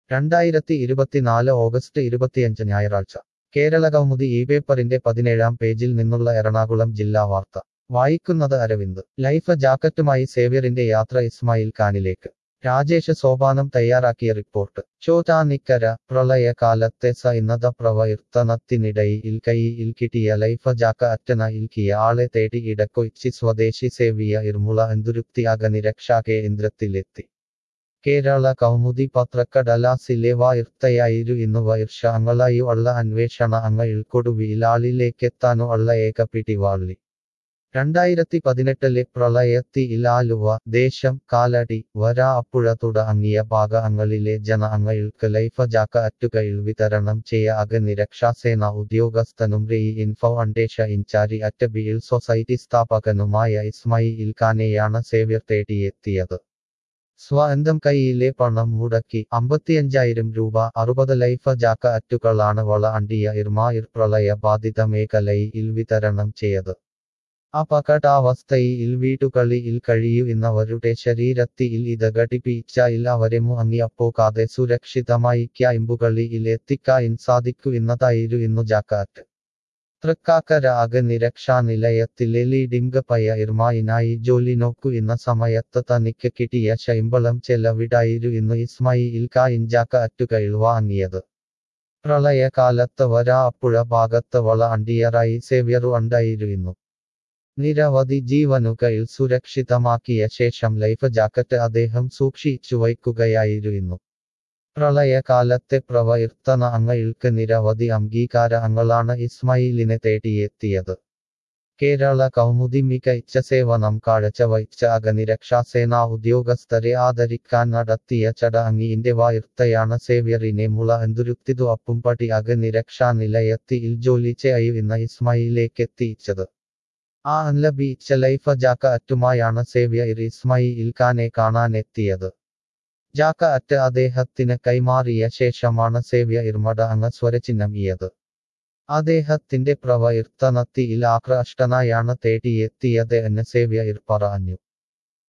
രണ്ടായിരത്തി ഇരുപത്തിനാല് ഓഗസ്റ്റ് ഇരുപത്തിയഞ്ച് ഞായറാഴ്ച കേരള കൗമുദി ഈ പേപ്പറിന്റെ പതിനേഴാം പേജിൽ നിന്നുള്ള എറണാകുളം ജില്ലാ വാർത്ത വായിക്കുന്നത് അരവിന്ദ് ലൈഫ് ജാക്കറ്റുമായി സേവ്യറിന്റെ യാത്ര ഇസ്മായിൽ ഖാനിലേക്ക് രാജേഷ് സോപാനം തയ്യാറാക്കിയ റിപ്പോർട്ട് ചോറ്റാനിക്കര പ്രളയകാലത്തെ സൈനത പ്രവർത്തനത്തിനിടയിൽ കൈയിൽ കിട്ടിയ ലൈഫ് ജാക്ക അറ്റന ഇൽക്കിയ ആളെ തേടി ഇടക്കൊച്ചി സ്വദേശി സേവിയ ഇർമുള എന്തുരുക്തിയാക നിരക്ഷാ കേന്ദ്രത്തിലെത്തി കേരള കൗമുദി പത്രക്കടലാസിലെ വാർത്തയായിരു ഇന്നു വർഷങ്ങളായി ഉള്ള അന്വേഷണ അങ്ങയിൽക്കൊടുവിലാളിലേക്കെത്താനു ഉള്ള ഏക പിടിവാളി രണ്ടായിരത്തി പതിനെട്ടിലെ പ്രളയത്തിൽ ആലുവ ദേശം കാലടി വര അപ്പുഴ തുടങ്ങിയ ഭാഗങ്ങളിലെ ജന അങ്ങയിൽക്ക് ലൈഫ് ജാക്ക അറ്റുകയിൽ വിതരണം ചെയ്യ അഗ്നിരക്ഷാസേന ഉദ്യോഗസ്ഥനും റെയിൻ ഫൗണ്ടേഷൻ ഇൻചാരി അറ്റ് ബിയിൽ സൊസൈറ്റി സ്ഥാപകനുമായ ഇസ്മായിൽ ഖാനെയാണ് സേവ്യർ തേടിയെത്തിയത് സ്വന്തം കൈയിലെ പണം മുടക്കി അമ്പത്തിയഞ്ചായിരം രൂപ അറുപത് ലൈഫ് ജാക്ക അറ്റുകളാണ് വള അണ്ടിയ ഇർമായിർ പ്രളയ ബാധിത മേഖലയിൽ വിതരണം ചെയ്തത് അപകടാവസ്ഥയിൽ വീട്ടുകളിൽ കഴിയുന്നവരുടെ ശരീരത്തിൽ ഇത് ഘടിപ്പിച്ചാൽ അവരെ മുങ്ങിയപ്പോകാതെ സുരക്ഷിതമായി ക്യാമ്പുകളിൽ എത്തിക്കാൻ സാധിക്കുമെന്നതായിരുന്നു ജാക്കാറ്റ് തൃക്കാക്കര അഗ്നിരക്ഷാ നിലയത്തിലെ ലീഡിംഗ് പയ ഇർമായിനായി ജോലി നോക്കുന്ന സമയത്ത് തനിക്ക് കിട്ടിയ ശമ്പളം ചെലവിടായിരുന്നു ഇസ്മായിൽ ഖാൻ ജാക്ക അറ്റുകയിൽ വാങ്ങിയത് പ്രളയകാലത്ത് വരാപ്പുഴ ഭാഗത്ത് വള അണ്ടിയറായി സേവ്യറു ഉണ്ടായിരുന്നു നിരവധി ജീവനുകൾ സുരക്ഷിതമാക്കിയ ശേഷം ലൈഫ് ജാക്കറ്റ് അദ്ദേഹം സൂക്ഷിച്ചു വയ്ക്കുകയായിരുന്നു പ്രളയകാലത്തെ പ്രവർത്തന അങ്ങയിൽക്ക് നിരവധി അംഗീകാര അങ്ങളാണ് ഇസ്മായിലിനെ തേടിയെത്തിയത് കേരള കൗമുദി മികച്ച സേവനം കാഴ്ചവച്ച അഗ്നിരക്ഷാസേനാ ഉദ്യോഗസ്ഥരെ ആദരിക്കാൻ നടത്തിയ ചടങ്ങിന്റെ വാർത്തയാണ് സേവ്യറിനെ മുള എന്തുരുത്തിതു അപ്പുംപടി അഗ്നിരക്ഷാ നിലയത്തിൽ ജോലി ചെയ്യുന്ന ഇസ്മായിലേക്കെത്തിച്ചത് ആ ലഭിച്ച ലൈഫ് ജാക്ക അറ്റുമായാണ് സേവ്യർ ഇസ്മായിൽ ഖാനെ കാണാനെത്തിയത് ജാക്ക അറ്റ് അദ്ദേഹത്തിന് കൈമാറിയ ശേഷമാണ് സേവ്യർ മട അങ്ങ് സ്വരചിഹ്നമിയത് അദ്ദേഹത്തിന്റെ പ്രവർത്തനത്തിൽ ആകൃഷ്ടനായാണ് തേടിയെത്തിയത് എന്ന് സേവ്യർ പറഞ്ഞു